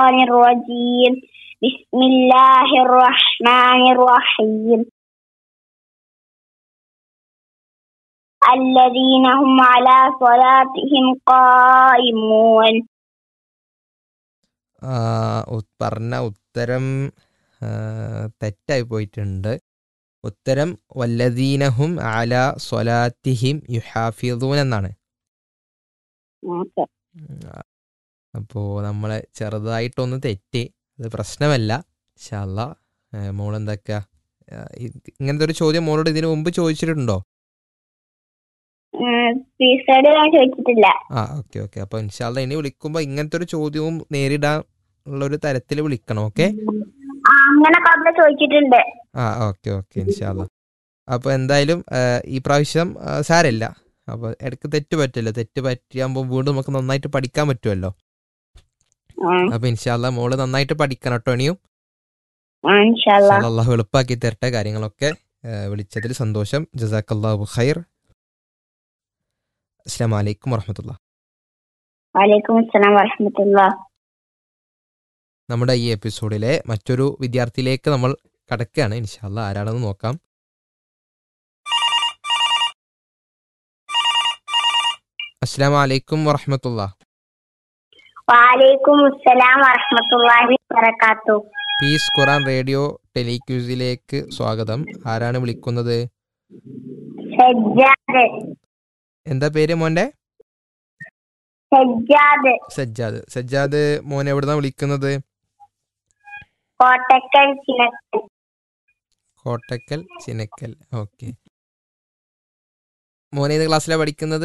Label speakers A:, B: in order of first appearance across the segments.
A: الشيطان الرجيم بسم الله الرحمن الرحيم الذين هم على صلاتهم قائمون
B: ആ, ഉ- പറഞ്ഞ ഉത്തരം ആ, തെറ്റായി പോയിട്ടുണ്ട് ഉത്തരം വല്ലദീനഹും അല സ്വലാത്തിഹിം യുഹാഫിദൂൻ എന്നാണ്
A: ഓക്കെ
B: അപ്പോൾ നമ്മളെ ചെറുതായിട്ടൊന്ന് തെറ്റി അത് പ്രശ്നമല്ല ഷല്ല മോളെന്തൊക്കെയാ ഇങ്ങനത്തെ ഒരു ചോദ്യം മോളോട് ഇതിനു മുമ്പ് ചോദിച്ചിട്ടുണ്ടോ
A: പീസോട് ഞാൻ ചോദിച്ചിട്ടില്ല
B: ആ ഓക്കെ ഓക്കെ അപ്പോൾ ഇൻഷാല്ല ഇനി വിളിക്കുമ്പോൾ ഇങ്ങനത്തെ ഒരു ചോദ്യവും നേരിടാൻ ഉള്ള ഒരു തരത്തിൽ വിളിക്കണം ഓക്കെ
A: ആ, അങ്ങനെ കബല ചോദിച്ചിട്ടുണ്ട്
B: ആ ഓക്കെ ഓക്കെ ഇൻഷാല്ല അപ്പോൾ എന്തായാലും ആ, ഈ പ്രാവശ്യം ആ, സാരമില്ല അപ്പോൾ ഇടയ്ക്ക് തെറ്റ് പറ്റില്ല തെറ്റ് പറ്റിയാകുമ്പോൾ വീണ്ടും നമുക്ക് നന്നായിട്ട് പഠിക്കാൻ പറ്റുമല്ലോ
A: ആ,
B: അപ്പോൾ ഇൻഷാല്ല മോള് നന്നായിട്ട് പഠിക്കണം കേട്ടോ ഇനിയും
A: ആ, ഇൻഷാല്ലാ
B: അള്ളാഹു എളുപ്പാക്കി തരട്ടെ കാര്യങ്ങളൊക്കെ ആ, വിളിച്ചതിൽ സന്തോഷം ജസാഖല്ലാഹു ഖൈർ അസ്സാം വലൈക്കും വറഹമത്തുള്ള
A: വലൈക്കും അസ്സലാം വറഹമത്തുള്ള
B: നമ്മുടെ ഈ എപ്പിസോഡിലെ മറ്റൊരു വിദ്യാർത്ഥിയിലേക്ക് നമ്മൾ കടക്കുകയാണ് ഇൻഷാല്ല ആരാണെന്ന് നോക്കാം അസ്സാം വലൈക്കും വറഹമത്തുള്ള
A: വലൈക്കും അസ്സലാം വറഹമത്തുള്ളാഹി വബറകാത്തു
B: പീസ് ഖുറാൻ റേഡിയോ ടെലിക്യൂസിലേക്ക് സ്വാഗതം ആരാണ് വിളിക്കുന്നത്
A: സജ്ജാദ്
B: എന്താ പേര് മോന്റെ
A: സജ്ജാദ്
B: സജ്ജാദ് സജ്ജാദ് മോൻ എവിടുന്നാ വിളിക്കുന്നത്
A: കോട്ടക്കൽ ചിനക്കൽ
B: കോട്ടക്കൽ ചിനക്കൽ ഓക്കെ മോൻ ഏത് ക്ലാസ്സിലാണ് പഠിക്കുന്നത്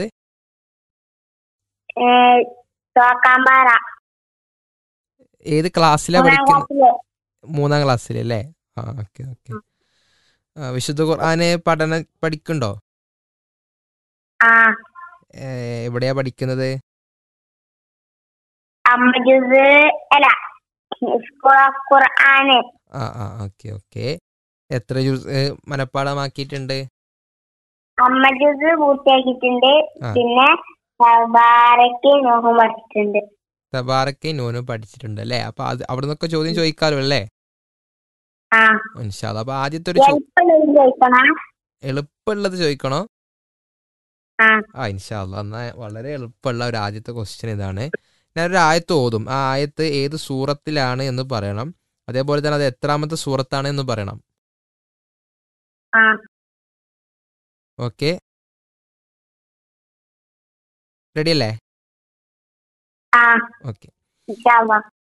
A: ഏഹ്, തോക്കാമ്പാറ
B: ഏത് ക്ലാസ്സിലാണ്
A: മൂന്നാം
B: പഠിക്കുന്നത്
A: ക്ലാസ്സില്
B: മൂന്നാം ക്ലാസ്സിൽ അല്ലേ ആ ഓക്കെ ഓക്കെ വിശുദ്ധ ഖുർആന് പഠന പഠിക്കുന്നുണ്ടോ
A: ആ
B: ഏ, എവിടെയാ പഠിക്കുന്നത്
A: അമ്മജുസ് അല്ല സ്കൂൾ ഓഫ് ഖുർആന്
B: ആ ആ ഓക്കെ ഓക്കെ എത്ര ജ്യൂസ് ഏ, മനഃപ്പാടമാക്കിയിട്ടുണ്ട്
A: അമ്മജുസ് പൂർത്തിയാക്കിയിട്ടുണ്ട്
B: ആ.
A: പിന്നെ ബാരക്ക് നോക്കും പഠിച്ചിട്ടുണ്ട്
B: തബാറക്കെ നോനും പഠിച്ചിട്ടുണ്ട് അല്ലേ അപ്പൊ അത് അവിടെ നിന്നൊക്കെ ചോദ്യം ചോദിക്കാലോ അല്ലേ
A: ആ
B: ഇൻഷാല്ല അപ്പൊ ആദ്യത്തെ ഒരു ചോ-
A: എളുപ്പമുള്ളത് ചോദിക്കണം
B: എളുപ്പമുള്ളത് ചോദിക്കണോ
A: ആ
B: ആ ഇൻഷാല്ല എന്നാ വളരെ എളുപ്പമുള്ള ഒരു ആദ്യത്തെ ക്വസ്റ്റ്യൻ ഇതാണ് ഞാനൊരു ആയത്ത് ഓതും ആ ആയത്ത് ഏത് സൂറത്തിലാണ് എന്ന് പറയണം അതേപോലെ തന്നെ അത് എത്രാമത്തെ സൂറത്താണ് എന്ന് പറയണം
A: ആ
B: ഓക്കെ റെഡി അല്ലേ
A: ആ
B: ഓക്കെ
A: ഇൻഷാ അല്ലാ